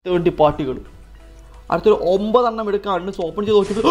തേണ്ടി പാർട്ടികൾ അടുത്തൊരു ഒമ്പതെണ്ണം എടുക്കാൻ ഓപ്പൺ ചെയ്ത് നോക്കിയിട്ട്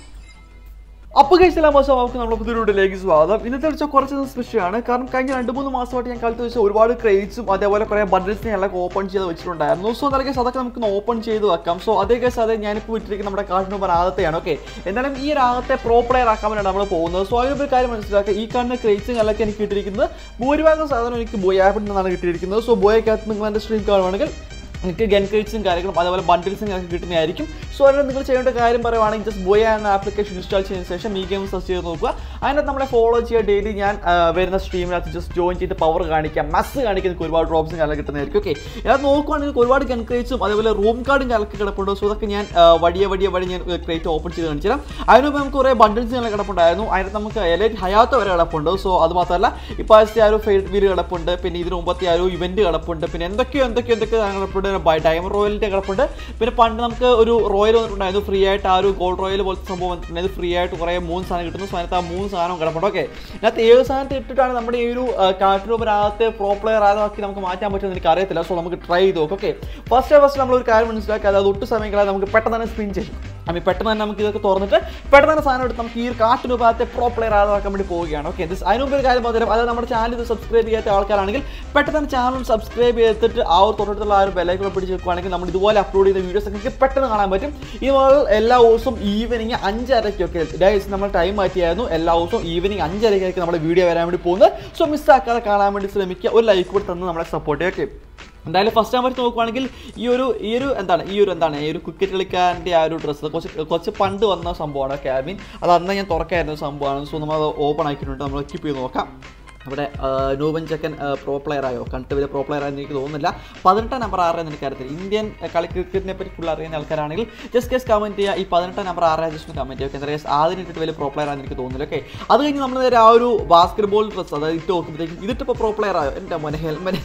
അപ്പോൾ കഴിച്ചില്ല മാസം നമുക്ക് നമ്മുടെ പുതിയ വീഡിയോയിലേക്ക് സ്വാഗതം ഇന്നത്തെ വെച്ചാൽ കുറച്ച് സ്പെഷ്യലാണ് കാരണം കഴിഞ്ഞ രണ്ട് മൂന്ന് മാസമായിട്ട് ഞാൻ കാലത്ത് വെച്ചാൽ ഒരുപാട് ക്രേറ്റ്സും അതേപോലെ കുറേ ബണ്ടിൽസിനെ എല്ലാം ഓപ്പൺ ചെയ്ത് വെച്ചിട്ടുണ്ടായിരുന്നു സോ അതൊക്കെ അതൊക്കെ നമുക്ക് ഓപ്പൺ ചെയ്ത് വെക്കാം സോ അതേ കേസ് അതെ ഞാനിപ്പോൾ വിട്ടിരിക്കുന്ന നമ്മുടെ കാർഡ് നമ്പർ ആദ്യത്തെയാണ് ഓക്കെ എന്നാലും ഈ ഒരു ആദ്യത്തെ പ്രോ പ്ലെയർ ആക്കാൻ വേണ്ടിയാണ് നമ്മൾ പോകുന്നത് സോ അതിനൊരു കാര്യം മനസ്സിലാക്കുക ഈ കാണുന്ന ക്രേറ്റ്സും എല്ലാം എനിക്ക് കിട്ടിയിരിക്കുന്നത് ഭൂരിഭാഗം സാധനം എനിക്ക് ബോയ് ആപ്പിൽ നിന്നാണ് കിട്ടിയിരിക്കുന്നത് സോ ബോയ്ക്കകത്ത് നിങ്ങൾ എൻ്റെ സ്ട്രീം കാണുവാണെങ്കിൽ നിങ്ങൾക്ക് ഗൻ ക്രേറ്റ്സും കാര്യങ്ങളും അതേപോലെ ബണ്ടിൽസും നിങ്ങൾക്ക് കിട്ടുന്നതായിരിക്കും സോ അതിന് നിങ്ങൾ ചെയ്യേണ്ട കാര്യം പറയുവാണെങ്കിൽ ജസ്റ്റ് ബോയ എന്ന ആപ്ലിക്കേഷൻ ഇൻസ്റ്റാൾ ചെയ്തതിന് ശേഷം ഈ ഗെയിം സെർച്ച് ചെയ്ത് നോക്കുക അതിനകത്ത് നമ്മളെ ഫോളോ ചെയ്യുക ഡെയിലി ഞാൻ ആ, വരുന്ന സ്ട്രീമിനകത്ത് ജസ്റ്റ് ജോയിൻ ചെയ്ത് പവർ കാണിക്കാം മസ് കാണിക്കാൻ നിങ്ങൾക്ക് ഒരുപാട് ഡ്രോപ്സും കാലം കിട്ടുന്നതായിരിക്കും ഓക്കെ അത് നോക്കുവാണെങ്കിൽ ഒരുപാട് ഗൻ ക്രേറ്റ്സും അതേപോലെ റൂം കാർഡും കാലൊക്കെ കിടപ്പുണ്ട് സോ അതൊക്കെ ഞാൻ ആ, വടിയ വടിയ വഴി ഞാൻ ക്രേറ്റ് ഓപ്പൺ ചെയ്ത് കാണിച്ചു തരാം അതിനുമ്പോൾ നമുക്ക് കുറേ ബണ്ടിൽസ് ഞങ്ങൾ കിടപ്പുണ്ടായിരുന്നു അതിനകത്ത് നമുക്ക് എലൈറ്റ് ഹയാത്ത വരെ കിടപ്പുണ്ട് സോ അത് മാത്രമല്ല ഇപ്പോൾ ആദ്യത്തെ ആ ഒരു ഫെയ്ഡ് വീല് കിടപ്പുണ്ട് പിന്നെ ഇതിന് മുമ്പത്തെ ആ ഒരു ഇവന്റ് കിടപ്പുണ്ട് പിന്നെ എന്തൊക്കെയോ എന്തൊക്കെയോ എന്തൊക്കെയോ സാധനങ്ങൾ കിടപ്പുണ്ട് ഡയമണ്ട് റോയലിൻ്റെ കിടപ്പുണ്ട് പിന്നെ പണ്ട് നമുക്ക് ഒരു റോയൽ വന്നിട്ടുണ്ടായിരുന്നു ഫ്രീ ആയിട്ട് ആ ഒരു ഗോൾഡ് റോയൽ പോലത്തെ സംഭവം വന്നിട്ടുണ്ടായിരുന്നു ഫ്രീ ആയിട്ട് കുറേ മൂന്ന് സാധനം കിട്ടുന്നു സോ അതിനകത്ത് ആ മൂന്ന് സാധനം കിടപ്പുണ്ട് ഓക്കെ ഇതിനകത്ത് ഏത് സാധനത്തെ ഇട്ടിട്ടാണ് നമ്മുടെ ഈ ഒരു കാട്ടിനൊപ്പരകത്ത് പ്രോ പ്ലെയർ ആക്കി നമുക്ക് മാറ്റാൻ പറ്റുമെന്ന് എനിക്ക് അറിയത്തില്ല സോ നമുക്ക് ട്രൈ ചെയ്ത് നോക്കാം ഓക്കെ ഫസ്റ്റ് ഫസ്റ്റ് നമ്മൾ ഒരു കാര്യം മനസ്സിലാക്കാതെ അത് ഒട്ടും സമയം കളയാതെ നമുക്ക് പെട്ടെന്ന് തന്നെ സ്പിൻ ചെയ്യും അമ്മ പെട്ടെന്ന് തന്നെ നമുക്ക് ഇതൊക്കെ തുറന്നിട്ട് പെട്ടെന്ന് തന്നെ സാധനം എടുത്ത് നമുക്ക് ഈ ഒരു കാട്ടിനുപാകത്തെ പ്രോ പ്ലെയർ ആക്കാൻ വേണ്ടി പോവുകയാണ് ഓക്കെ അതിന് മുമ്പ് ഒരു കാര്യം പറഞ്ഞു അതായത് നമ്മുടെ ചാനൽ ഇത് സബ്സ്ക്രൈബ് ചെയ്യാത്ത ആൾക്കാരാണെങ്കിൽ പെട്ടെന്ന് തന്നെ ചാനൽ സബ്സ്ക്രൈബ് ചെയ്തിട്ട് ആ ഒരു തൊട്ടടുത്തുള്ള ആ ഒരു ബെല്ലൈക്കൺ പിടിച്ച് വെക്കുവാണെങ്കിൽ നമ്മൾ ഇതുപോലെ അപ്ലോഡ് ചെയ്ത വീഡിയോസ് ഒക്കെ നിങ്ങൾക്ക് പെട്ടെന്ന് കാണാൻ പറ്റും ഈ നമ്മൾ എല്ലാ ദിവസവും ഈവനിങ് അഞ്ചരയ്ക്കൊക്കെ ഡേയ്സ് നമ്മൾ ടൈം മാറ്റിയായിരുന്നു എല്ലാ ദിവസവും ഈവനിങ് അഞ്ചരയ്ക്കായിരിക്കും നമ്മുടെ വീഡിയോ വരാൻ വേണ്ടി പോകുന്നത് സോ മിസ്സാക്കാതെ കാണാൻ വേണ്ടി ശ്രമിക്കുക ഒരു ലൈക്ക് കൂടി തന്ന് നമ്മളെ സപ്പോർട്ട് ചെയ്യുക ഓക്കെ എന്തായാലും ഫസ്റ്റ് നമ്പർ നോക്കുവാണെങ്കിൽ ഈ ഒരു ഈ ഒരു എന്താണ് ഈ ഒരു എന്താണ് ഈ ഒരു ക്രിക്കറ്റ് കളിക്കാരൻ്റെ ആ ഒരു ഡ്രസ്സ് കുറച്ച് കുറച്ച് പണ്ട് വന്ന സംഭവമാണ് ക്യാബിൻ അത് അന്ന് ഞാൻ തുറക്കായിരുന്ന സംഭവമാണ് സോ നമ്മൾ അത് ഓപ്പൺ ആക്കിയിട്ടുണ്ട് നമ്മൾ എക്യൂപ്പ് ചെയ്ത് നോക്കാം അവിടെ നൂബൻ ചക്കൻ പ്രോ പ്ലെയർ ആയോ കണ്ടിട്ട് വലിയ പ്രോ പ്ലെയർ ആയെന്ന് എനിക്ക് തോന്നുന്നില്ല പതിനെട്ടാം നമ്പർ ആരെന്ന് എനിക്കറിയത്തില്ല ഇന്ത്യൻ അഹ്, കളി ക്രിക്കറ്റിനെ പറ്റി ഫുൾ അറിയുന്ന ആൾക്കാരാണെങ്കിൽ ജസ്റ്റ് കേസ് കമൻറ്റ് ചെയ്യുക ഈ പതിനെട്ടാം നമ്പർ ആരെ ജസ്റ്റ് കമൻറ്റ് ചെയ്യുക എന്താ കേസ് ആദ്യം ഇട്ടിട്ട് വലിയ പ്രോ പ്ലെയർ ആണെന്ന് എനിക്ക് തോന്നുന്നില്ല ഓക്കെ അത് കഴിഞ്ഞ് നമ്മൾ നേരെ ആ ഒരു ബാസ്കറ്റ് ബോൾ ഡ്രസ്സ് അതായത് ഇട്ട് നോക്കുമ്പോഴത്തേക്കും ഇതിട്ടിപ്പോൾ പ്രോ പ്ലെയർ ആയോ എൻ്റെ മോനെ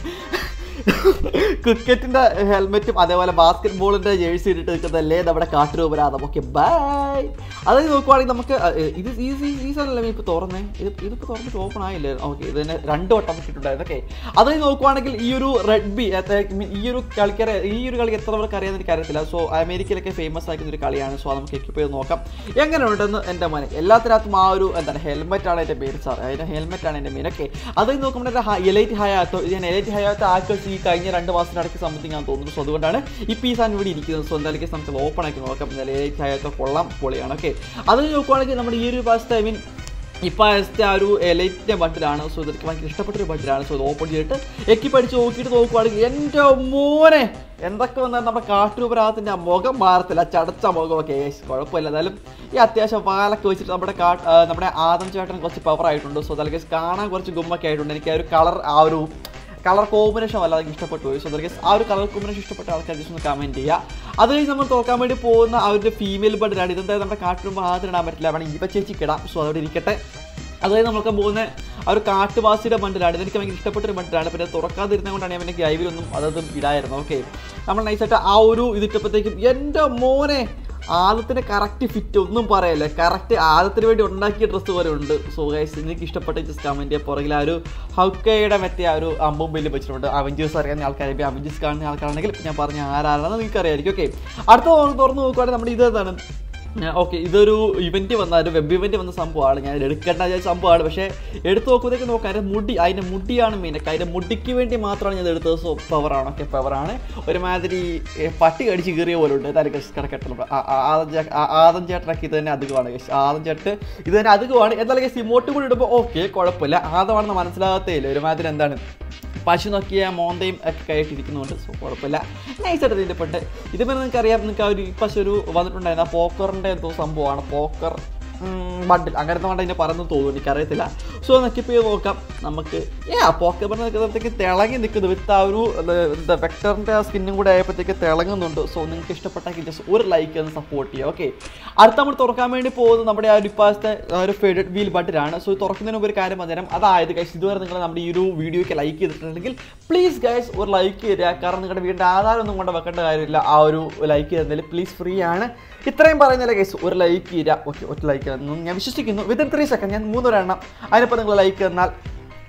ഹെൽമെറ്റ് ക്രിക്കറ്റിന്റെ ഹെൽമെറ്റും അതേപോലെ ബാസ്കറ്റ് ബോളിന്റെ ജേഴ്സി ഇട്ടിട്ട് നിൽക്കുന്നതല്ലേ നമ്മുടെ കാട്ടുരൂപരാധം ഓക്കെ ബൈ അത് നോക്കുവാണെങ്കിൽ നമുക്ക് അഹ്, ഇത് ഈ സീസണല്ലേ ഇപ്പോൾ തുറന്നേ ഇത് ഇതിപ്പോൾ തുറന്നിട്ട് ഓപ്പൺ ആയില്ലേ ഓക്കെ ഇതിന് രണ്ട് വട്ടം ഇട്ടിട്ടുണ്ടായിരുന്നു ഓക്കെ അത് നോക്കുവാണെങ്കിൽ ഈ ഒരു റെഡ് ബി ഈ ഒരു കളിക്കാരെ ഈ ഒരു കളി എത്ര പേർക്ക് അറിയാമെന്ന് എനിക്ക് അറിയത്തില്ല സോ അമേരിക്കയിലൊക്കെ ഫേമസ് ആക്കുന്ന ഒരു കളിയാണ് സോ നമുക്ക് എക്യൂപ്പ് ചെയ്ത് നോക്കാം എങ്ങനെ ഉണ്ടെന്ന് എൻ്റെ മോനെ എല്ലാത്തിനകത്തും ആ ഒരു എന്താണ് ഹെൽമെറ്റ് ആണ് എൻ്റെ പേര് സാർ അതിൻ്റെ ഹെൽമെറ്റ് ആണ് എൻ്റെ മെയിൻ ഓക്കെ അത് നോക്കുമ്പോൾ എലൈറ്റ് ഹയാത്തോ ഞാൻ എലൈറ്റ് ഹയാത്തോ ആക്കി ഈ കഴിഞ്ഞ രണ്ട് മാസത്തിനടക്ക് സംബന്ധിച്ച് ഞാൻ തോന്നുന്നു സോ അതുകൊണ്ടാണ് ഈ പീസ് ആണ് ഇവിടെ ഇരിക്കുന്നത് സോ എന്തായാലും കേസ് നമുക്ക് ഓപ്പൺ ആക്കി നോക്കാം എന്തായാലും എലൈറ്റ് ഹയാത്തോ കൊള്ളാം പൊളിയാണ് ഓക്കെ അത് നോക്കുവാണെങ്കിൽ നമ്മുടെ ഈ ഒരു പാസത്തെ ഐ മീൻ ഇപ്പോൾ ആദ്യത്തെ ആ ഒരു എലൈറ്റിൻ്റെ ബണ്ടിലാണ് സോ ഇതൊക്കെ ഭയങ്കര ഇഷ്ടപ്പെട്ടൊരു ബണ്ടിലാണ് സോ ഇത് ഓപ്പൺ ചെയ്തിട്ട് എക്കി പഠിച്ച് നോക്കിയിട്ട് നോക്കുവാണെങ്കിൽ എൻ്റെ മോനെ എന്തൊക്കെ വന്നാൽ നമ്മുടെ കാട്ടുപരാഗത്തിൻ്റെ ആ മുഖം മാറത്തില്ല ചടച്ച മുഖമൊക്കെ കുഴപ്പമില്ല എന്തായാലും ഈ അത്യാവശ്യം വാലൊക്കെ വെച്ചിട്ട് നമ്മുടെ കാ ആ, നമ്മുടെ ആദം ചേട്ടൻ കുറച്ച് പവർ ആയിട്ടുണ്ട് സോ അതൊക്കെ കാണാൻ കുറച്ച് ഗുമ്മൊക്കെ ആയിട്ടുണ്ട് എനിക്ക് ആ ഒരു കളർ ആ ഒരു കളർ കോമ്പിനേഷൻ വല്ലാതെ എനിക്ക് ഇഷ്ടപ്പെട്ടു പോയി സോ അതൊക്കെ ആ ഒരു കളർ കോമ്പിനേഷൻ ഇഷ്ടപ്പെട്ട ആൾക്കാർ ജസ്റ്റ് ഒന്ന് കമൻറ്റ് ചെയ്യുക അത് കഴിഞ്ഞ് നമ്മൾ തോക്കാൻ വേണ്ടി പോകുന്ന ആ ഒരു ഫീമെയിൽ ബഡിലാണ് ഇതെന്തായാലും നമ്മുടെ കാട്ടിന് മാത്രം ഇടാൻ പറ്റില്ല വേണമെങ്കിൽ ഇവ ചേച്ചിക്ക് ഇടാം സോ അതോടെ ഇരിക്കട്ടെ അതായത് നമുക്ക് പോകുന്ന ആ ഒരു കാട്ടുവാസിയുടെ ബണ്ടിലാണ് ഇതെനിക്ക് ഭയങ്കര ഇഷ്ടപ്പെട്ടൊരു ബണ്ടിലാണ് പിന്നെ തുറക്കാതിരുന്നത് കൊണ്ടാണ് ഞാൻ പിന്നെ ഗൈവിലൊന്നും അതതും ഇടായിരുന്നു ഓക്കെ നമ്മൾ നൈസായിട്ട് ആ ഒരു ഇതിട്ടപ്പോഴത്തേക്കും എൻ്റെ മോനെ ആദത്തിന് കറക്റ്റ് ഫിറ്റ് ഒന്നും പറയല്ലേ കറക്റ്റ് ആദത്തിന് വേണ്ടി ഉണ്ടാക്കിയ ഡ്രസ്സ് പോലെ ഉണ്ട് സോ ഗൈസ് എനിക്ക് ഇഷ്ടപ്പെട്ട ജസ്റ്റ് കമൻറ്റ് പുറകിൽ ആ ഒരു ഹൗക്കയുടെ മറ്റേ ആ ഒരു അമ്പും ബില്ലും വെച്ചിട്ടുണ്ട് അവഞ്ചേഴ്സ് അറിയാവുന്ന ആൾക്കാരെ ഇപ്പോൾ അവഞ്ചേഴ്സ് കാണുന്ന ആൾക്കാരാണെങ്കിൽ ഞാൻ പറഞ്ഞ ആരാണെന്ന് നിങ്ങൾക്ക് അറിയായിരിക്കും ഓക്കെ അടുത്ത തുറന്ന് നോക്കുവാണെങ്കിൽ നമ്മുടെ ഇത് എന്താണ് ഓക്കെ ഇതൊരു ഇവന്റ് വന്ന ഒരു വെബ് ഇവന്റ് വന്ന സംഭവമാണ് ഞാൻ എടുക്കേണ്ട വിചാരിച്ച സംഭവമാണ് പക്ഷേ എടുത്ത് നോക്കുമ്പോഴത്തേക്ക് നോക്കാം അതിൻ്റെ മുടി അതിൻ്റെ മുടിയാണ് മെയിൻ അതിൻ്റെ മുടിക്ക് വേണ്ടി മാത്രമാണ് ഞാൻ ഇത് എടുത്തത് സോ പവറാണ് ഓക്കെ പവറാണ് ഒരുമാതിരി ഏ, പട്ടി കടിച്ച് കീറിയ പോലെ ഉണ്ട് ഇതായിരിക്കും കിടക്കട്ടെ ആദം ചേ- ആ- ആദം ചേട്ടനൊക്കെ ഇത് തന്നെ അധികമാണ് guys. ആദം ചേട്ട് ഇത് തന്നെ അധികമാണ് എന്നാലും സിമോട്ട് കൂടി ഇടുമ്പോൾ ഓക്കെ കുഴപ്പമില്ല ആദമാണെന്ന് മനസ്സിലാകത്തേ ഇല്ല ഒരുമാതിരി എന്താണ് പശു നോക്കിയ മോന്തയും ഒക്കെ ആയിട്ടിരിക്കുന്നുണ്ട് സോ കുഴപ്പമില്ല നൈസായിട്ട് ഇതിൻ്റെ പെട്ട് ഇതിപ്പോൾ നിങ്ങൾക്ക് അറിയാം നിങ്ങൾക്ക് ആ ഒരു പശു ഒരു വന്നിട്ടുണ്ടായിരുന്നു ആ പോക്കറിൻ്റെ എന്തോ സംഭവമാണ് പോക്കർ ബണ്ടിൽ അങ്ങനത്തെ വേണ്ട അതിൻ്റെ പറയുന്നത് തോന്നുന്നു എനിക്കറിയത്തില്ല സോ നോക്കിയപ്പോൾ ഇത് നോക്കാം നമുക്ക് ഏ ആ പോക്കർ ബണ്ടിൽ നിൽക്കുമ്പോഴത്തേക്ക് തിളങ്ങി നിൽക്കുന്നു വിത്ത് ആ ഒരു ഇത് എന്താ വെക്ടറിൻ്റെ ആ സ്കിന്നും കൂടെ ആയപ്പോഴത്തേക്ക് തിളങ്ങുന്നുണ്ട് സോ നിങ്ങൾക്ക് ഇഷ്ടപ്പെട്ടെങ്കിൽ ജസ്റ്റ് ഒരു ലൈക്ക് ഒന്ന് സപ്പോർട്ട് ചെയ്യുക ഓക്കെ അടുത്ത നമ്മൾ തുറക്കാൻ വേണ്ടി പോകുന്നത് നമ്മുടെ ആ ഒരു ഇപ്പാസത്തെ ആ ഒരു ഫെഡഡ് വീൽ ബട്ടിലാണ് സോ തുറക്കുന്നതിന് മുമ്പ് ഒരു കാര്യം പറഞ്ഞുതരാം അതായത് ഗൈസ് ഇതുവരെ നിങ്ങൾ നമ്മുടെ ഈ ഒരു വീഡിയോയ്ക്ക് ലൈക്ക് ചെയ്തിട്ടുണ്ടെങ്കിൽ പ്ലീസ് ഗൈസ് ഒരു ലൈക്ക് തരിക കാരണം നിങ്ങളുടെ വീടിൻ്റെ ആധാരം ഒന്നും കൊണ്ട് വെക്കേണ്ട കാര്യമില്ല ആ ഒരു ലൈക്ക് ചെയ്യുന്നതിൽ പ്ലീസ് ഫ്രീ ആണ് ഇത്രയും പറയുന്നില്ല ഗൈസ് ഒരു ലൈക്ക് തരിക ഓക്കെ ഒറ്റ ലൈക്ക് തന്നു ഞാൻ വിശ്വസിക്കുന്നു വിത്തിൻ ത്രീ സെക്കൻഡ് ഞാൻ മൂന്നൊരെണ്ണം അതിനിപ്പോൾ നിങ്ങൾ ലൈക്ക് തന്നാൽ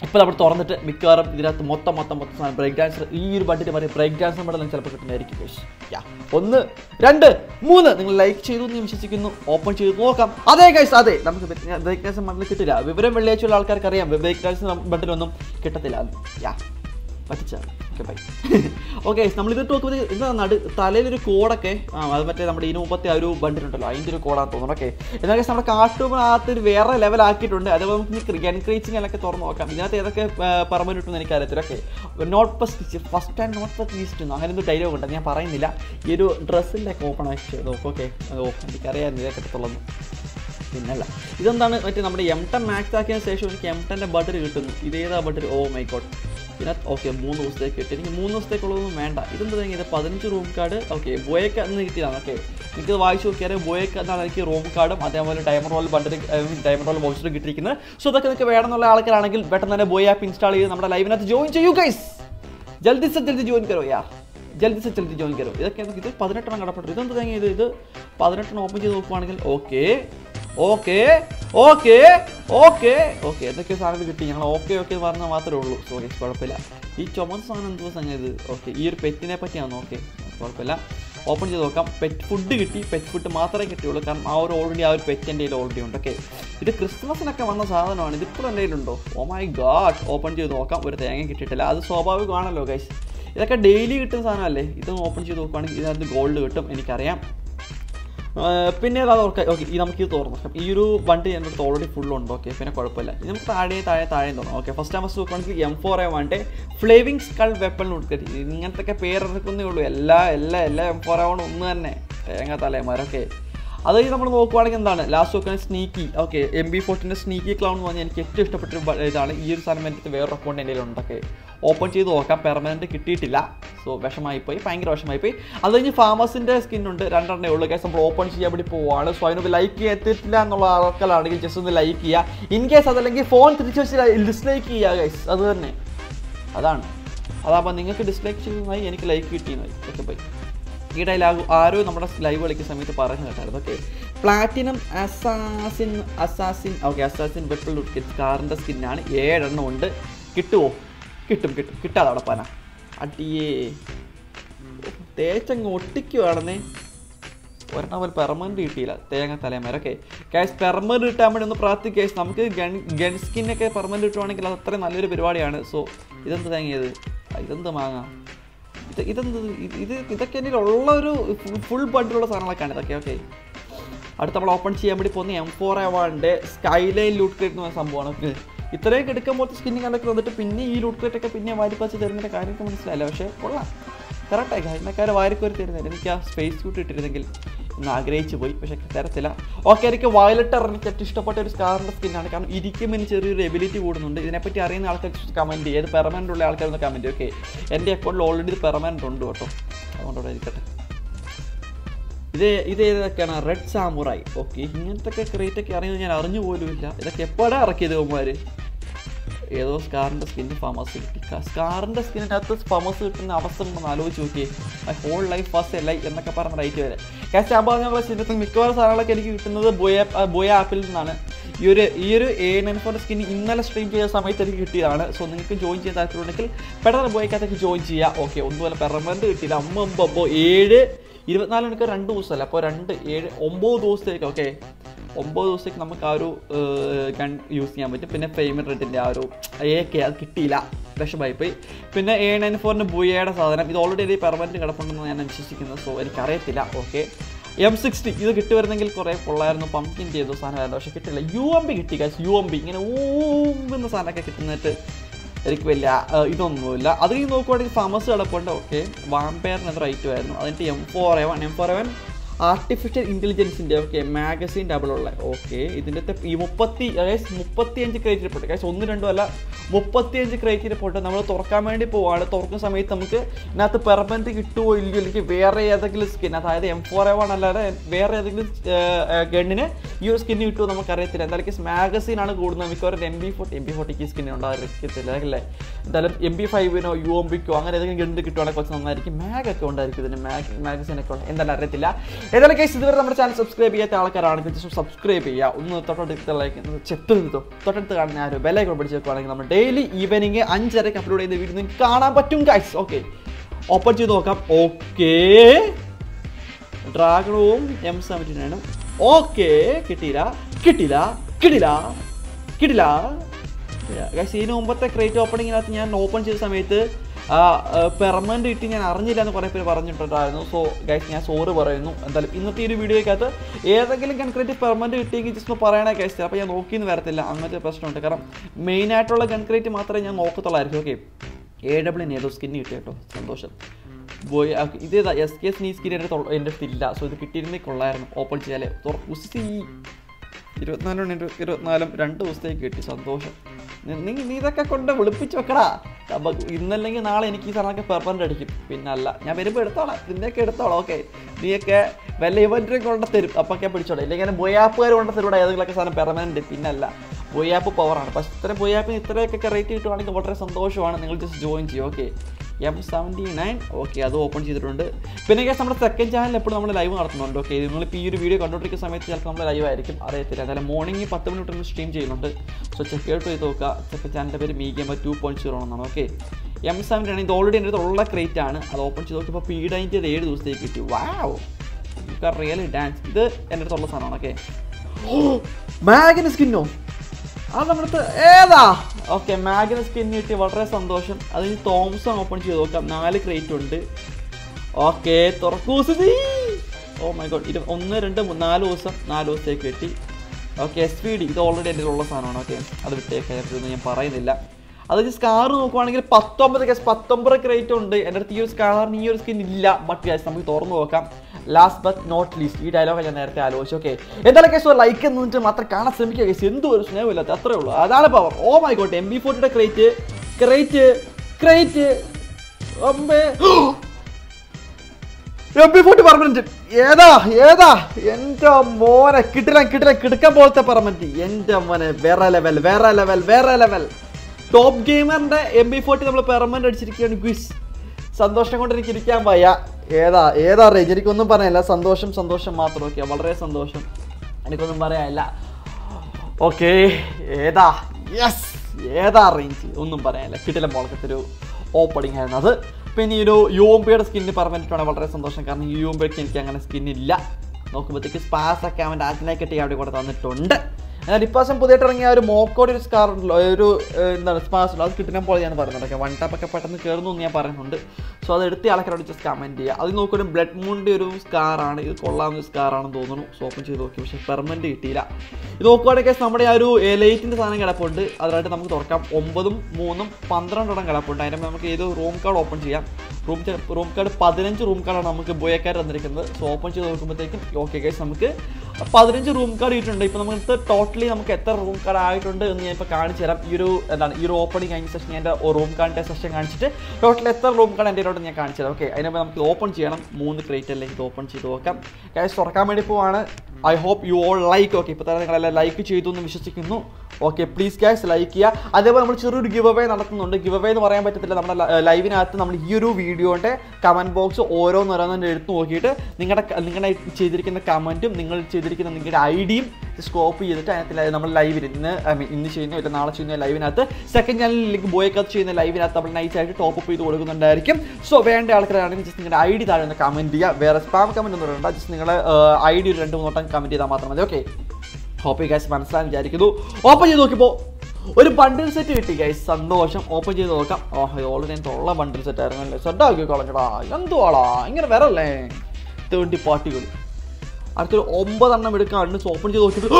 ഇപ്പോൾ നമ്മൾ തുറന്നിട്ട് മിക്കവാറും ഇതിനകത്ത് മൊത്തം മൊത്തം മൊത്തം സാധനം ബ്രേക്ക് ഡാൻസർ ഈ ഒരു ബഡ്ജറ്റ് പറയും ബ്രേക്ക് ഡാൻസർ മെഡലും ചിലപ്പോൾ കിട്ടുന്നതായിരിക്കും guys. Yeah. ഒന്ന് രണ്ട് മൂന്ന് നിങ്ങൾ ലൈക്ക് ചെയ്തു എന്ന് ഞാൻ വിശ്വസിക്കുന്നു ഓപ്പൺ ചെയ്ത് നോക്കാം അതെ ഗൈസ് അതെ നമുക്ക് ബ്രേക്ക് ഡാൻസർ മെഡൽ കിട്ടില്ല വിവരം വെള്ളിയാഴ്ചയുള്ള ആൾക്കാർക്ക് അറിയാം ബ്രേക്ക് ഡാൻസർ ബണ്ടിലൊന്നും കിട്ടത്തില്ല യാ പറ്റിച്ച ഓക്കെ ബൈ ഓക്കെ നമ്മൾ ഇത് നോക്കുമ്പോൾ എന്താ നടു തലയിലൊരു കോഡൊക്കെ ആ അത് മറ്റേ നമ്മുടെ ഇതിന് മുമ്പത്തെ ആ ഒരു ബണ്ടിലുണ്ടല്ലോ അതിൻ്റെ ഒരു കോഡാന്ന് തോന്നുന്നു ഓക്കെ എന്നാൽ guys നമ്മുടെ കാർട്ടൂണിനകത്ത് ഒരു വേറെ ലെവലാക്കിയിട്ടുണ്ട് അതേപോലെ നമുക്ക് ഗൺ ക്രീച്ചിങ്ങിലൊക്കെ തുറന്ന് നോക്കാം ഇതിനകത്ത് ഏതൊക്കെ പറമ്പ് കിട്ടുമെന്ന് എനിക്കറിയത്തില്ല okay not first first and not first least അങ്ങനെ ഒരു ഡയലോഗ് ഉണ്ട് അത് ഞാൻ പറയുന്നില്ല ഈ ഒരു ഡ്രസ്സിൻ്റെ ഒക്കെ ഓപ്പൺ ആക്കി ചെയ്തോ ഓക്കെ ഓ എനിക്കറിയാമായിരുന്നു ഇതൊക്കെ കിട്ടത്തുള്ളൂ പിന്നല്ല ഇതെന്താണ് മറ്റേ നമ്മുടെ എം ടെൻ മാക്സ് ആക്കിയതിന് ശേഷം എനിക്ക് എം ടെൻ്റെ ബട്ടർ കിട്ടുന്നു ഇതേതാ ബട്ടർ ഓ മൈ ഗോഡ് ഇതിനകത്ത് ഓക്കെ മൂന്ന് ദിവസത്തേക്ക് കിട്ടി എനിക്ക് മൂന്ന് ദിവസത്തേക്കുള്ളതൊന്നും വേണ്ട ഇതെന്ത് ഇത് പതിനഞ്ച് റൂം കാർഡ് ഓക്കെ ബോയക്ക് എന്ന് കിട്ടിയതാണ് ഓക്കെ എനിക്കത് വായിച്ചു നോക്കിയാൽ ബോയക്ക് എന്നാണ് എനിക്ക് റൂം കാർഡും അതേപോലെ diamond roll butter diamond roll വൗച്ചറും കിട്ടിയിരിക്കുന്നത് സോ ഇതൊക്കെ നിങ്ങൾക്ക് വേണമെന്നുള്ള ആൾക്കാരാണെങ്കിൽ പെട്ടെന്ന് തന്നെ ബോയ് ആപ്പ് ഇൻസ്റ്റാൾ ചെയ്ത് നമ്മുടെ ലൈവിനകത്ത് ജോയിൻ ചെയ്യൂ ഗൈസ് ജൽദി സെ ജൽദി ജോയിൻ കരോ യാർ ജൽദി സെ ജൽദി ജോയിൻ കരോ ഇതൊക്കെ ഇത് പതിനെട്ടെണ്ണം കടപ്പെട്ടു ഇതെന്ത് തേങ്ങ ഇത് ഇത് പതിനെട്ടെണ്ണം ഓപ്പൺ ചെയ്ത് നോക്കുവാണെങ്കിൽ okay okay okay okay okay എന്തൊക്കെ സാധനം കിട്ടി ഞങ്ങൾ ഓക്കെ ഓക്കെ പറഞ്ഞാൽ മാത്രമേ ഉള്ളൂ സോറി കുഴപ്പമില്ല ഈ ചുമന്ന സാധനം എന്തോ സംഗതി ഇത് ഓക്കെ ഈ ഒരു പെറ്റിനെ പറ്റിയാണ് ഓക്കെ കുഴപ്പമില്ല ഓപ്പൺ ചെയ്ത് നോക്കാം പെറ്റ് ഫുഡ് കിട്ടി പെറ്റ് ഫുഡ് മാത്രമേ കിട്ടിയുള്ളൂ കാരണം ആ ഒരു ഓൾറെഡി ആ ഒരു പെറ്റ് എൻ്റെ കയ്യിൽ ഓൾറെഡി ഉണ്ട് ഓക്കെ ഇത് ക്രിസ്മസിനൊക്കെ വന്ന സാധനമാണ് ഇതിപ്പോൾ എൻ്റെ കയ്യിലുണ്ടോ ഓ മൈ ഗാഡ് ഓപ്പൺ ചെയ്ത് നോക്കാം ഒരു തേങ്ങ കിട്ടിയിട്ടില്ല അത് സ്വാഭാവികമാണല്ലോ ഗൈസ് ഇതൊക്കെ ഡെയിലി കിട്ടുന്ന സാധനമല്ലേ ഇതൊന്ന് ഓപ്പൺ ചെയ്ത് നോക്കുവാണെങ്കിൽ ഇതിനകത്ത് ഗോൾഡ് കിട്ടും എനിക്കറിയാം ആ, പിന്നെ അത് ഓർക്ക ഓക്കെ ഈ നമുക്ക് ഇത് തുറന്നു നോക്കാം ഈ ഒരു വണ്ടി എൻ്റെ അടുത്ത് ഓൾറെഡി ഫുൾ ഉണ്ട് ഓക്കെ പിന്നെ കുഴപ്പമില്ല ഇത് നമുക്ക് താഴെ താഴെ താഴെ തോന്നും ഓക്കെ ഫസ്റ്റ് ടൈം ഫസ്റ്റ് നോക്കുകയാണെങ്കിൽ എം ഫോർ എ വണ്ടി ഫ്ലേവിംഗ് സ്കൾ വെപ്പൺ ഉൾക്കരി ഇങ്ങനത്തെ പേരിറക്കുന്നേ ഉള്ളൂ എല്ലാ എല്ലാ എല്ലാ എം ഫോർ എ വൺ ഒന്ന് തന്നെ തേങ്ങ തലേമാരൊക്കെ അത് കഴിഞ്ഞ് നമ്മൾ നോക്കുവാണെങ്കിൽ എന്താണ് ലാസ്റ്റ് നോക്കുകയാണെങ്കിൽ സ്നീക്കി ഓക്കെ എം ബി ഫോർട്ടിൻ്റെ സ്നീക്കി ക്ലൗൺ എന്ന് പറഞ്ഞാൽ എനിക്ക് ഏറ്റവും ഇഷ്ടപ്പെട്ട ഒരു ബ- ഇതാണ് ഈ ഒരു സാധനം എൻ്റെ അടുത്ത് വേറൊരു അക്കൗണ്ട് എൻ്റെ ഉണ്ടൊക്കെ ഓപ്പൺ ചെയ്ത് നോക്കാം പെർമനൻറ്റ് കിട്ടിയിട്ടില്ല സോ വിഷമായിപ്പോയി ഭയങ്കര വിഷമായിപ്പോയി അത് കഴിഞ്ഞ് ഫാമേഴ്സിൻ്റെ സ്കിന്നുണ്ട് രണ്ടെണ്ണേ ഉള്ളൂ കേസ് നമ്മൾ ഓപ്പൺ ചെയ്യാൻ വേണ്ടി പോവാണ് സോ അതിന് ലൈക്ക് എത്തിയിട്ടില്ല എന്നുള്ള ആൾക്കാരാണെങ്കിൽ ജസ്റ്റ് ഒന്ന് ലൈക്ക് ചെയ്യുക ഇൻ കേസ് അതല്ലെങ്കിൽ ഫോൺ തിരിച്ചു വെച്ച് ഡിസ്ലൈക്ക് ചെയ്യുക ഗൈസ് അത് തന്നെ അതാണ് അതാകുമ്പോൾ നിങ്ങൾക്ക് ഡിസ്ലൈക്ക് ചെയ്യുന്നതായി എനിക്ക് ലൈക്ക് കിട്ടിയെന്നായി ഓക്കെ ബൈ ഈ ഡയലോഗ് ആരോ നമ്മുടെ ലൈവ് കളിക്കുന്ന സമയത്ത് പറഞ്ഞു കേട്ടായിരുന്നു okay platinum assassin assassin okay assassin വെപ്പിൾ കാറിൻ്റെ സ്കിന്നാണ് ഏഴെണ്ണം ഉണ്ട് കിട്ടുമോ കിട്ടും കിട്ടും കിട്ടാതെ അവിടെ പന അടിയേ തേച്ചങ്ങ് ഒട്ടിക്കുവാണെന്നേ ഒരെണ്ണം പോലെ പെർമനൻറ്റ് കിട്ടിയില്ല തേങ്ങ തലേമേര ഓക്കെ ക്യാഷ് പെർമനൻറ്റ് കിട്ടാൻ വേണ്ടി ഒന്ന് പ്രാർത്ഥിക്കുക guys. നമുക്ക് ഗൺ ഗൺ സ്കിന്നൊക്കെ പെർമനൻറ്റ് കിട്ടുവാണെങ്കിൽ അത് അത്രയും നല്ലൊരു പരിപാടിയാണ് സോ ഇതെന്ത് തേങ്ങയത് ആ, ഇതെന്ത് മാങ്ങ ഇത് ഇതെന്ത് ഇത് ഇത് ഇതൊക്കെ എൻ്റെ ഉള്ള ഒരു ഫുൾ ബണ്ടിലുള്ള സാധനങ്ങളൊക്കെയാണ് ഇതൊക്കെ ഓക്കെ അടുത്ത നമ്മൾ ഓപ്പൺ ചെയ്യാൻ വേണ്ടി പോകുന്ന M four A one skyline loot crate എന്ന് പറഞ്ഞ സംഭവമാണ് ഇത് ഇത്രയും എടുക്കുമ്പോൾ സ്കിന്നിങ് കണ്ടൊക്കെ വന്നിട്ട് പിന്നെ ഈ ലൂട്ട് ക്രേറ്റ് ഒക്കെ പിന്നെ വാരിപ്പാച്ച് തരുന്നതിൻ്റെ കാര്യമൊക്കെ മനസ്സിലായില്ല പക്ഷേ കൊള്ളാം കറക്റ്റായി അതിനൊക്കെ വാരിക്കോരി തരുന്നില്ല എനിക്ക് ആ സ്പേസ് സ്യൂട്ട് ഇട്ടിരുന്നെങ്കിൽ എന്ന് ആഗ്രഹിച്ചു പോയി പക്ഷേ തരത്തില്ല ഓക്കെ എനിക്ക് വയലറ്റ് എനിക്ക് ഏറ്റവും ഇഷ്ടപ്പെട്ട ഒരു സ്കാറിൻ്റെ സ്കിന്നാണ് കാരണം ഇരിക്കുമ്പോൾ എനിക്ക് ചെറിയൊരു എബിലിറ്റി കൂടുന്നുണ്ട് ഇതിനെപ്പറ്റി അറിയുന്ന ആൾക്കാർ കമൻറ്റ് ചെയ്ത് പെർമനൻ്റ് ഉള്ള ആൾക്കാരൊന്ന് കമൻറ്റ് ഓക്കെ എൻ്റെ അക്കൗണ്ടിൽ ഓൾറെഡി ഇത് പെർമനൻ്റ് ഉണ്ട് കേട്ടോ അതുകൊണ്ട് അവിടെ ഇരിക്കട്ടെ ഇത് ഇത് ഏതൊക്കെയാണ് റെഡ് സാമുറായി ഓക്കെ ഇങ്ങനത്തെ ഒക്കെ ക്രേറ്റ് ഒക്കെ അറിയുന്നത് ഞാൻ അറിഞ്ഞു പോലുമില്ല ഇതൊക്കെ എപ്പോഴാണ് ഇറക്കിയത് ഇവന്മാർ ഏതോ സ്കാറിൻ്റെ സ്കിന്നിന് ഫാമസ് കിട്ടി സ്കാറിൻ്റെ സ്കിന്നിൻ്റെ അകത്ത് ഫാമസ് കിട്ടുന്ന അവസ്ഥ ഉണ്ടെന്ന് ആലോചിച്ച് നോക്കിയേ my whole life first lie എന്നൊക്കെ പറഞ്ഞ റൈറ്റ് വരെ ക്യാഷ് ആകുമ്പോൾ ഞങ്ങളെ സിനിമത്തിൽ മിക്കവാറും സാധനങ്ങളൊക്കെ എനിക്ക് കിട്ടുന്നത് ബോയ ബോയ ആപ്പിൽ നിന്നാണ് ഈ ഒരു ഈ ഒരു എ നയൻ ഫോർ സ്കിൻ ഇന്നലെ സ്ട്രീം ചെയ്ത സമയത്ത് എനിക്ക് കിട്ടിയതാണ് സോ നിങ്ങൾക്ക് ജോയിൻ ചെയ്യാൻ താല്പര്യമുണ്ടെങ്കിൽ പെട്ടെന്ന് ബോയ്ക്കകത്തേക്ക് ജോയിൻ ചെയ്യുക ഓക്കെ ഒന്നുമല്ല പെർമനൻറ്റ് കിട്ടിയില്ല അമ്മ അമ്പോ ഏഴ് ഇരുപത്തിനാല് മണിക്കൂർ രണ്ട് ദിവസമല്ല അപ്പോൾ രണ്ട് ഏഴ് ഒമ്പത് ദിവസത്തേക്ക് ഓക്കെ ഒമ്പത് ദിവസത്തേക്ക് നമുക്ക് ആ ഒരു ഗൺ യൂസ് ചെയ്യാൻ പറ്റും പിന്നെ ഫെയ്മൻ റെഡിൻ്റെ ആ ഒരു എ കെ അത് കിട്ടിയില്ല വിഷമായി പോയി പിന്നെ എ നയൻ ഫോറിന് ബുയയുടെ സാധനം ഇത് ഓൾറെഡി പെർമനൻറ്റ് കിടപ്പുണ്ടെന്ന് ഞാൻ വിശ്വസിക്കുന്നത് സോ എനിക്കറിയത്തില്ല ഓക്കെ എം സിക്സ്റ്റി ഇത് കിട്ടുമായിരുന്നെങ്കിൽ കുറേ കൊള്ളായിരുന്നു പമ്പിൻ ചെയ്തു സാധനമായിരുന്നു പക്ഷേ കിട്ടില്ല യു എം ബി കിട്ടി കാശ് യു എം ബി ഇങ്ങനെ ഊമ്പുന്ന സാധനമൊക്കെ കിട്ടുന്നിട്ട് എനിക്ക് വലിയ ആ, ഇതൊന്നുമില്ല അത് കഴിഞ്ഞ് നോക്കുവാണെങ്കിൽ ഫാമസ് കിടപ്പുണ്ട് ഓക്കെ വാമ്പയറിന് അത് റേറ്റ് ആയിരുന്നു അതിൻ്റെ M four A one M four A one artificial ഇൻ്റലിജൻസിൻ്റെ ഓക്കെ മാഗസീൻ ഡബിൾ ഉള്ള ഓക്കെ ഇതിൻ്റെ അകത്ത് ഈ മുപ്പത്തി അതായത് മുപ്പത്തിയഞ്ച് ക്രൈറ്റീരിയ പോട്ട് കാശ് ഒന്ന് രണ്ടും അല്ല മുപ്പത്തിയഞ്ച് ക്രൈറ്റീരിയ പോട്ട് നമ്മൾ തുറക്കാൻ വേണ്ടി പോവാണ് തുറക്കുന്ന സമയത്ത് നമുക്ക് ഇതിനകത്ത് പെർമനൻറ്റ് കിട്ടുമോ ഇല്ലയോ അല്ലെങ്കിൽ വേറെ ഏതെങ്കിലും സ്കിൻ അതായത് എം ഫോർ എ വൺ അല്ലാതെ വേറെ ഏതെങ്കിലും ഗണ്ണിന് ഈ ഒരു സ്കിന്ന് കിട്ടുമോ നമുക്കറിയത്തില്ല എന്തായാലും മാഗസീൻ ആണ് കൂടുന്നത് മിക്കവാറും M B forty M B ഫോർട്ടിക്ക് സ്കിൻ ഉണ്ടായിരിക്കത്തില്ല അല്ലേ എന്തായാലും എം ബി ഫൈവിനോ യു എം ബിക്കോ അങ്ങനെ ഏതെങ്കിലും ഗണ്ട് കിട്ടുവാണെങ്കിൽ കുറച്ച് നന്നായിരിക്കും മാഗ് ഒക്കെ ഉണ്ടായിരിക്കും ഇതിന് മാഗ് മാഗസീൻ ഒക്കെ ഉണ്ട് എന്തായാലും അറിയത്തില്ല ഏതായാലും കേസ് ഇതുവരെ നമ്മുടെ ചാനൽ സബ്സ്ക്രൈബ് ചെയ്യാത്ത ആൾക്കാരാണെങ്കിൽ ജസ്റ്റ് സബ്സ്ക്രൈബ് ചെയ്യുക ഒന്ന് തൊട്ടടുത്ത് ലൈക്ക് ചെത്ത് നിൽത്തോ തൊട്ടടുത്ത് കാണുന്ന ആ ഒരു ബെല്ലൈക്കൺ പിടിച്ച് വെക്കുകയാണെങ്കിൽ നമ്മൾ ഡെയിലി ഈവനിങ് അഞ്ചരയ്ക്ക് അപ്ലോഡ് ചെയ്യുന്ന വീഡിയോ നിങ്ങൾക്ക് കാണാൻ പറ്റും ഗൈസ് ഓക്കെ ഓപ്പൺ ചെയ്ത് നോക്കാം ഓക്കേ ഡ്രാഗണവും എം സെവൻറ്റീനാണ് ഓക്കെ കിട്ടിയില്ല കിട്ടില്ല കിട്ടില്ല കിട്ടില്ല ഗൈസ് ഇതിന് മുമ്പത്തെ ക്രേറ്റ് ഓപ്പണിങ്ങിനകത്ത് ഞാൻ ഓപ്പൺ ചെയ്ത സമയത്ത് പെർമനന്റ് കിട്ടി ഞാൻ അറിഞ്ഞില്ല എന്ന് കുറേ പേര് പറഞ്ഞിട്ടുണ്ടായിരുന്നു സോ ഗൈസ് ഞാൻ സോറ് പറയുന്നു എന്തായാലും ഇന്നത്തെ ഈ ഒരു വീഡിയോയ്ക്കകത്ത് ഏതെങ്കിലും കൺക്രീറ്റ് പെർമനന്റ് കിട്ടിയെങ്കിൽ ജസ്റ്റ് ഒന്ന് പറയണേ ഗൈസ് അപ്പോൾ ഞാൻ നോക്കിയെന്ന് വരത്തില്ല അങ്ങനത്തെ പ്രശ്നമുണ്ട് കാരണം മെയിൻ ആയിട്ടുള്ള കൺക്രീറ്റ് മാത്രമേ ഞാൻ നോക്കത്തുള്ളായിരിക്കും ഓക്കെ എ ഡബ്ല്യു ഏതോ സ്കിൻ കിട്ടി കേട്ടോ സന്തോഷം ബോയ് ഇതേതാ എസ് കെ സ്നീ സ്കിൻ എൻ്റെ അടുത്ത് എൻ്റെ അടുത്ത് ഇല്ല സോ ഇത് കിട്ടിയിരുന്നേ കൊള്ളായിരുന്നു ഓപ്പൺ ചെയ്യാലേ ഉസി ഇരുപത്തിനാല് മണി ഇരുപത്തിനാലും രണ്ട് ദിവസത്തേക്ക് കിട്ടി സന്തോഷം നി- നീ നീ ഇതൊക്കെ കൊണ്ട് വിളിപ്പിച്ച് വെക്കടാ അപ്പൊ ഇന്നല്ലെങ്കിൽ നാളെ എനിക്ക് ഈ സാധനമൊക്കെ പെർമനന്റ് അടിക്കും പിന്നെ അല്ല ഞാൻ വരുമ്പോൾ എടുത്തോളാം നിന്നെയൊക്കെ എടുത്തോളാം ഓക്കെ നീയൊക്കെ വല്ല ഇവന്റിനെ കൊണ്ട് തരും അപ്പൊക്കെ പിടിച്ചോളാം ഇല്ലെങ്കിൽ ബൊയാപ്പുകാർ കൊണ്ട് തരൂടെ ഏതെങ്കിലുമൊക്കെ സാധനം പെർമനന്റ് പിന്നല്ല ബൊയാപ്പ് പവറാണ് പക്ഷെ ഇത്രയും ബൊയാപ്പിന് ഇത്രയൊക്കെ റേറ്റ് കിട്ടുവാണെങ്കിൽ വളരെ സന്തോഷമാണ് നിങ്ങൾ ജസ്റ്റ് ജോയിൻ ചെയ്യും okay M seventy nine okay അത് ഓപ്പൺ ചെയ്തിട്ടുണ്ട് പിന്നെ കേസ് നമ്മുടെ സെക്കൻഡ് ചാനൽ എപ്പോഴും നമ്മൾ ലൈവ് നടത്തുന്നുണ്ട് ഓക്കെ നിങ്ങളിപ്പോൾ ഈ ഒരു വീഡിയോ കണ്ടുകൊണ്ടിരിക്കുന്ന സമയത്ത് ചിലപ്പോൾ നമ്മൾ ലൈവ് ആയിരിക്കും അറിയത്തില്ല എന്തായാലും മോർണിംഗ് പത്ത് മിനിറ്റ് സ്ട്രീം ചെയ്യുന്നുണ്ട് സോ ചെക്ക് ഔട്ട് ചെയ്ത് നോക്കുക സെക്കൻഡ് ചാനലിൻ്റെ പേര് me game two point zero എന്നാണ് ഓക്കെ എം സെവൻറ്റി ആണ് ഇത് ഓൾറെഡി എൻ്റെ അടുത്ത് ഉള്ള ക്രേറ്റ് ആണ് അത് ഓപ്പൺ ചെയ്ത് നോക്കിയപ്പോൾ പി ഡൈൻ്റെ ഏഴ് ദിവസത്തേക്ക് കിട്ടി വാവ് റിയലി ഡാൻസ് ഇത് എൻ്റെ അടുത്തുള്ള സാധനമാണ് ഓക്കെ മാഗിന് സ്കിന്നോ അത് നമ്മുടെ ഏതാ ഓക്കെ മാഗിന് സ്കിൻ കിട്ടി വളരെ സന്തോഷം അതിന് തോംസൺ ഓപ്പൺ ചെയ്ത് നോക്കാം നാല് ക്രേറ്റ് ഉണ്ട് ഓക്കെ തുറക്കൂസി ഓ മൈ ഗോഡ് ഇത് ഒന്ന് രണ്ട് മൂന്ന് നാല് ദിവസം നാല് ദിവസത്തേക്ക് കിട്ടി ഓക്കെ എസ് പി ഡി ഇത് ഓൾറെഡി എൻ്റെ ഉള്ള സാധനമാണ് ഓക്കെ അത് വിട്ടേക്കായിരുന്നു ഞാൻ പറയുന്നില്ല അത് സ്കാർ നോക്കുവാണെങ്കിൽ പത്തൊമ്പത് കേസ് പത്തൊമ്പത് ക്രേറ്റ് ഉണ്ട് എൻ്റെ അടുത്ത് ഈ ഒരു സ്കാറിന് ഈ ഒരു സ്കിൻ ഇല്ല ബട്ട് ഗ്യാസ് നമുക്ക് തുറന്നു നോക്കാം ലാസ്റ്റ് ബട്ട് നോട്ട് ലീസ്റ്റ് ഈ ഡയലോഗ് ഞാൻ നേരത്തെ ആലോചിച്ചു ഓക്കെ എന്തായാലും കേസ് ലൈക്ക് എന്നിട്ട് മാത്രം കാണാൻ ശ്രമിക്കുക കേസ് എന്തോ ഒരു സ്നേഹമില്ലാത്ത അത്രേ ഉള്ളൂ അതാണ് power oh my god M B ഫോർട്ടിയുടെ crate crate crate M B forty permanent ഏതാ ഏതാ എന്റെ മോനെ കിട്ടില്ല കിട്ടില്ല കിടക്കാൻ പോലത്തെ പെർമനന്റ് എന്റെ മോനെ വേറെ ലെവൽ വേറെ ലെവൽ വേറെ ലെവൽ ടോപ്പ് ഗെയിമറിന്റെ എം ബി ഫോർട്ടി നമ്മൾ പെർമനന്റ് അടിച്ചിരിക്കുകയാണ് ക്വിസ് സന്തോഷം കൊണ്ട് എനിക്ക് ഇരിക്കാൻ വയ്യ ഏതാ ഏതാ റേഞ്ച് എനിക്കൊന്നും പറയാനില്ല സന്തോഷം സന്തോഷം മാത്രം ഓക്കെ വളരെ സന്തോഷം എനിക്കൊന്നും പറയാനില്ല ഓക്കെ ഏതാ യെസ് ഏതാ റേഞ്ച് ഒന്നും പറയാനില്ല കിട്ടില്ല മോളക്കത്തൊരു ഓപ്പണിംഗ് ആയിരുന്നു അത് പിന്നെ ഈ ഒരു യു എം പിയുടെ സ്കിന്ന് പറഞ്ഞിട്ടാണ് വളരെ സന്തോഷം കാരണം യു എം പിക്ക് എനിക്ക് അങ്ങനെ സ്കിന്നില്ല നോക്കുമ്പോഴത്തേക്ക് സ്പാസ് ഒക്കെ അവൻ്റെ അതിനെ കെട്ടി അവിടെ കൂടെ തന്നിട്ടുണ്ട് എന്നാൽ ഇപ്രാവശ്യം പുതിയതായിട്ട് ഇറങ്ങിയ ഒരു മോക്കോടെ ഒരു സ്കാർ ഉണ്ടല്ലോ ഒരു ഏഹ്, എന്താണ് സ്പാസ് ഉണ്ടോ അത് കിട്ടുന്ന പോലെ ഞാൻ പറയുന്നുണ്ട് വൺ ടാപ്പ് ഒക്കെ പെട്ടെന്ന് കയറുന്നു എന്ന് ഞാൻ പറയുന്നുണ്ട് സോ അത് എടുത്ത ആൾക്കാരോട് ജസ്റ്റ് കമൻറ്റ് ചെയ്യുക അത് നോക്കുമ്പോൾ ബ്ലഡ് മൂണിൻ്റെ ഒരു സ്കാറാണ് ഇത് കൊള്ളാവുന്ന സ്കാറാണെന്ന് തോന്നുന്നു സോ ഓപ്പൺ ചെയ്ത് നോക്കി പക്ഷേ പെർമനൻറ്റ് കിട്ടിയില്ല ഇത് നോക്കുവാണെങ്കിൽ നമ്മുടെ ആ ഒരു ലൈറ്റിൻ്റെ സാധനം കിടപ്പുണ്ട് അതിനായിട്ട് നമുക്ക് തുറക്കാം ഒമ്പതും മൂന്നും പന്ത്രണ്ടെണ്ണം കിടപ്പുണ്ട് അതിൻ്റെ നമുക്ക് ഏത് റൂം കാർഡ് ഓപ്പൺ ചെയ്യാം റൂം റൂം കാർഡ് പതിനഞ്ച് റൂം കാർഡാണ് നമുക്ക് ബോയക്കാർ തന്നിരിക്കുന്നത് സോ ഓപ്പൺ ചെയ്ത് നോക്കുമ്പോഴത്തേക്കും ഓക്കെ ഗൈസ് നമുക്ക് പതിനഞ്ച് റൂം കാർഡ് കിട്ടുന്നുണ്ട് ഇപ്പോൾ നമുക്ക് ടോട്ടലി നമുക്ക് എത്ര റൂം കാർഡ് ആയിട്ടുണ്ട് എന്ന് ഞാൻ ഇപ്പോൾ കാണിച്ചു തരാം ഈ ഒരു എന്താണ് ഈ ഒരു ഓപ്പണിംഗ് കഴിഞ്ഞ സെഷൻ ഞാൻ എൻ്റെ റൂം കാർഡിൻ്റെ സെഷൻ കാണിച്ചിട്ട് ടോട്ടൽ എത്ര റൂം കാർഡ് എൻ്റെ ഇതിലോട്ട് ഞാൻ കാണിച്ചു തരാം ഓക്കെ അതിന് മുമ്പ് നമുക്ക് ഓപ്പൺ ചെയ്യണം മൂന്ന് ക്രേറ്റ് അല്ലെങ്കിൽ ഇത് ഓപ്പൺ ചെയ്ത് നോക്കാം ഗൈസ് തുറക്കാൻ വേണ്ടി പോവാണ് I hope you all like okay ഇപ്പോൾ തന്നെ നിങ്ങളെല്ലാം ലൈക്ക് ചെയ്തു എന്ന് വിശ്വസിക്കുന്നു ഓക്കെ പ്ലീസ് ഗൈസ് ലൈക്ക് ചെയ്യുക അതേപോലെ നമ്മൾ ചെറിയൊരു ഗിവ് അവേ നടത്തുന്നുണ്ട് ഗിവ് അവേ എന്ന് പറയാൻ പറ്റത്തില്ല നമ്മുടെ ലൈവിനകത്ത് നമ്മൾ ഈ ഒരു വീഡിയോൻ്റെ കമൻറ്റ് ബോക്സ് ഓരോന്നോരോന്നും എടുത്ത് നോക്കിയിട്ട് നിങ്ങളുടെ നിങ്ങളുടെ ചെയ്തിരിക്കുന്ന കമൻറ്റും നിങ്ങൾ ചെയ്തിരിക്കുന്ന നിങ്ങളുടെ ഐ ഡിയും സ്കോപ്പ് ചെയ്തിട്ട് അതിനകത്ത് നമ്മൾ ലൈവിൽ ഇന്ന് ഐ മീൻ ഇന്ന് ചെയ്യുന്ന ഇല്ല നാളെ ചെയ്യുന്ന ലൈവിനകത്ത് സെക്കൻഡ് ചാനലിലേക്ക് ബോയ്ക്കത്ത് ചെയ്യുന്ന ലൈവിനകത്ത് നമ്മൾ നൈറ്റ് ആയിട്ട് ടോപ്പ് അപ്പ് ചെയ്ത് കൊടുക്കുന്നുണ്ടായിരിക്കും സോ വേണ്ട ആൾക്കാരാണെങ്കിൽ ജസ്റ്റ് നിങ്ങളുടെ ഐ ഡി താഴെ ഒന്ന് കമൻറ്റ് ചെയ്യുക വേറെ സ്പാം കമൻറ്റ് ഒന്നും വേണ്ട ജസ്റ്റ് നിങ്ങളുടെ ഐ ഡി ഒരു രണ്ട് മൂന്ന് വട്ടം കമൻറ്റ് ചെയ്താൽ മാത്രം മതി ഓക്കെ ഹോപ്പ് ഗൈസ് മനസ്സിലാൻ വിചാരിക്കുന്നു ഓപ്പൺ ചെയ്ത് നോക്കിയപ്പോൾ ഒരു ബണ്ടിൽ സെറ്റ് കിട്ടി ഗൈസ് സന്തോഷം ഓപ്പൺ ചെയ്ത് നോക്കാം ഓഹ് ഓൾറെഡി എൻ്റെ ഉള്ള ബണ്ടിൽ സെറ്റ് ആയിരുന്നു അല്ലേ സെറ്റ് ആക്കി കളഞ്ഞടാ എന്തുവാടാ ഇങ്ങനെ വരല്ലേ തേണ്ടി പാർട്ടികൾ അടുത്തൊരു ഒമ്പതെണ്ണം എടുക്കാൻ ഓപ്പൺ ചെയ്ത് നോക്കിയിട്ട്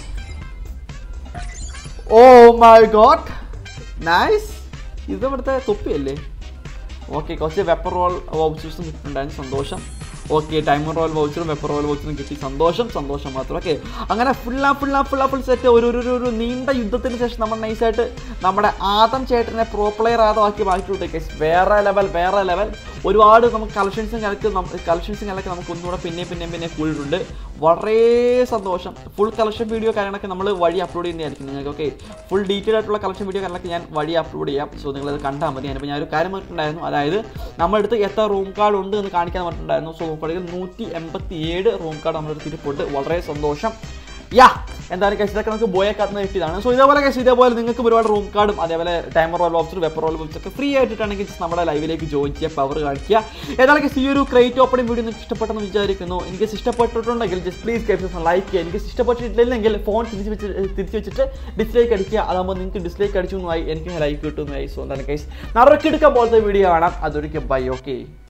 ഓ മൈ ഗോഡ് നൈസ് ഇത് ഇവിടുത്തെ തൊപ്പിയല്ലേ ഓക്കെ കുറച്ച് വെപ്പർ റോൾ വൗച്ചേഴ്സും കിട്ടുന്നുണ്ടായിരുന്നു സന്തോഷം ഓക്കെ ടൈമർ റോയൽ വൗച്ചറും വെപ്പർ റോയൽ വൗച്ചറും കിട്ടി സന്തോഷം സന്തോഷം മാത്രം ഓക്കെ അങ്ങനെ ഫുള്ളാ ഫുള്ളാ ഫുള്ളാ ഫുൾ സെറ്റ് ഒരു ഒരു ഒരു- ഒരു നീണ്ട യുദ്ധത്തിന് ശേഷം നമ്മൾ നൈസായിട്ട് നമ്മുടെ ആദം ചേട്ടനെ പ്രോ പ്ലെയർ ആദമാക്കി മാറ്റി വിട്ടേക്ക് വേറെ ലെവൽ വേറെ ലെവൽ ഒരുപാട് നമുക്ക് കളക്ഷൻസും കലക്ക് കളക്ഷൻസും കലക്ക് നമുക്ക് ഒന്നുകൂടെ പിന്നെ പിന്നെ പിന്നെ കൂടിയിട്ടുണ്ട് വളരെ സന്തോഷം ഫുൾ കളക്ഷൻ വീഡിയോ കാര്യങ്ങളൊക്കെ നമ്മൾ വഴി അപ്ലോഡ് ചെയ്യുന്നതായിരിക്കും നിങ്ങൾക്ക് ഓക്കെ ഫുൾ ഡീറ്റെയിൽ ആയിട്ടുള്ള കളക്ഷൻ വീഡിയോ കാര്യങ്ങളൊക്കെ ഞാൻ വഴി അപ്ലോഡ് ചെയ്യാം സോ നിങ്ങളത് കണ്ടാൽ മതി ഞാനിപ്പോൾ ഞാനൊരു കാര്യം പറഞ്ഞിട്ടുണ്ടായിരുന്നു അതായത് നമ്മുടെ അടുത്ത് എത്ര റൂം കാർഡ് ഉണ്ട് എന്ന് കാണിക്കാൻ പറഞ്ഞിട്ടുണ്ടായിരുന്നു സോ നോക്കുകയാണെങ്കിൽ നൂറ്റി എൺപത്തി ഏഴ് റൂം കാർഡ് നമ്മുടെ അടുത്ത് ഇരിപ്പുണ്ട് വളരെ സന്തോഷം യാ എന്തായാലും കേസ് ഇതൊക്കെ നമുക്ക് ബോയക്കകത്ത് നിന്ന് കിട്ടിയതാണ് സോ ഇതേപോലെ കേസ് ഇതേപോലെ നിങ്ങൾക്ക് ഒരുപാട് റൂം കാർഡും അതേപോലെ ടൈമർ റോൾ ബോക്സും വെപ്പർ റോൾ ബോക്സ് ഒക്കെ ഫ്രീ ആയിട്ടാണെങ്കിൽ just നമ്മുടെ ലൈവിലേക്ക് ജോയിൻ ചെയ്യുക പവർ കാണിക്കുക ഏതായാലും കേസ് ഈ ഒരു ക്രേറ്റ് ഓപ്പണിംഗ് വീഡിയോ നിങ്ങൾക്ക് ഇഷ്ടപ്പെട്ടെന്ന് വിചാരിക്കുന്നു എനിക്ക് ഇഷ്ടപ്പെട്ടിട്ടുണ്ടെങ്കിൽ ജസ്റ്റ് പ്ലീസ് കേസ് ലൈക്ക് ചെയ്യുക എനിക്ക് ഇഷ്ടപ്പെട്ടിട്ടില്ലെങ്കിൽ ഫോൺ തിരിച്ച് വെച്ച് തിരിച്ച് വെച്ചിട്ട് ഡിസ്ലൈക്ക് അടിക്കുക അതാകുമ്പോൾ നിങ്ങൾക്ക് ഡിസ്ലൈക്ക് അടിച്ചൊന്നുമായി എനിക്ക് ലൈക്ക് കിട്ടുന്നതായി സോ എന്താണ് കേസ് നറുക്കെടുക്കാൻ പോലത്തെ വീഡിയോ കാണാം അതൊരിക്കൽ ബൈ ഓക്കെ